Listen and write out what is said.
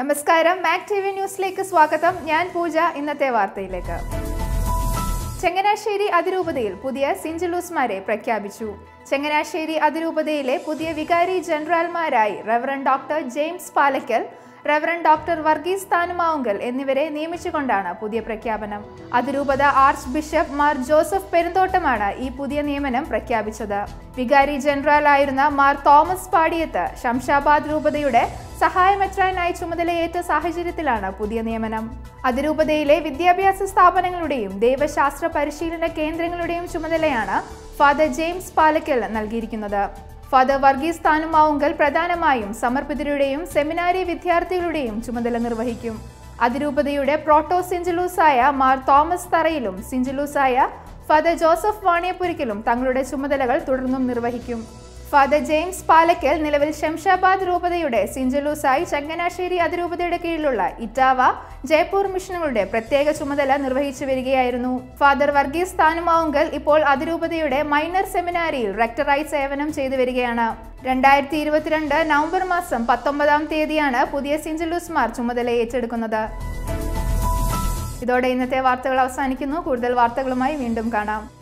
നമസ്കാരം Mac T V ന്യൂസിലേക്ക് സ്വാഗതം ഞാൻ പൂജ ഇന്നത്തെ വാർത്തയിലേക്ക് ചങ്ങനാശ്ശേരി അതിരൂപതയിൽ പുതിയ സിഞ്ചലൂസ്മാരെ പ്രഖ്യാപിച്ചു ചങ്ങനാശ്ശേരി അതിരൂപതയിലെ പുതിയ വികാരി ജനറൽമാരായി reverend doctor James Palakkal reverend doctor Varghese Thanumavunkal എന്നിവരെ നിയമിച്ചുകൊണ്ടാണ് പുതിയ പ്രഖ്യാപനം അതിരൂപത ആർച്ച് ബിഷപ്പ് മാർ ജോസഫ് പെരുന്തോട്ടമാണ് ഈ പുതിയ നിയമനം പ്രഖ്യാപിച്ചത് വികാരി ജനറൽ ആയിരുന്ന മാർ തോമസ് പാടിയത്ത് ശംഷാബാദ് രൂപതയുടെ സഹായമെത്രാനായി ചുമതലയേറ്റ സാഹചര്യത്തിലാണ് പുതിയ നിയമനം അതിരൂപതയിലെ വിദ്യാഭ്യാസ സ്ഥാപനങ്ങളുടെയും ദൈവശാസ്ത്ര പരിശീലന കേന്ദ്രങ്ങളുടെയും ചുമതലയാണ് ഫാദർ ജെയിംസ് പാലക്കൽ നൽകിയിരിക്കുന്നത് ഫാദർ വർഗീസ് താനുമാവുങ്കൽ പ്രധാനമായും സമർപ്പിതരുടെയും സെമിനാരി വിദ്യാർത്ഥികളുടെയും ചുമതല നിർവഹിക്കും അതിരൂപതയുടെ പ്രോട്ടോ സിഞ്ചലൂസായ മാർ തോമസ് തറയിലും സിഞ്ചലൂസായ ഫാദർ ജോസഫ് വാണിയപ്പുരിക്കലും തങ്ങളുടെ ചുമതലകൾ തുടർന്നും നിർവഹിക്കും ഫാദർ ജെയിംസ് പാലക്കൽ നിലവിൽ ശംഷാബാദ് രൂപതയുടെ സിഞ്ചലൂസായി ചങ്ങനാശ്ശേരി അതിരൂപതയുടെ കീഴിലുള്ള ഇറ്റാവ ജയ്പൂർ മിഷനുകളുടെ പ്രത്യേക ചുമതല നിർവഹിച്ചു വരികയായിരുന്നു ഫാദർ വർഗീസ് താനുമാവുങ്കൽ ഇപ്പോൾ അതിരൂപതയുടെ മൈനർ സെമിനാരിയിൽ റെക്ടറായി സേവനം ചെയ്തു വരികയാണ് രണ്ടായിരത്തി ഇരുപത്തിരണ്ട് നവംബർ മാസം പത്തൊമ്പതാം തീയതിയാണ് പുതിയ സിഞ്ചലൂസ്മാർ ചുമതല ഏറ്റെടുക്കുന്നത് ഇതോടെ ഇന്നത്തെ വാർത്തകൾ അവസാനിക്കുന്നു കൂടുതൽ വാർത്തകളുമായി വീണ്ടും കാണാം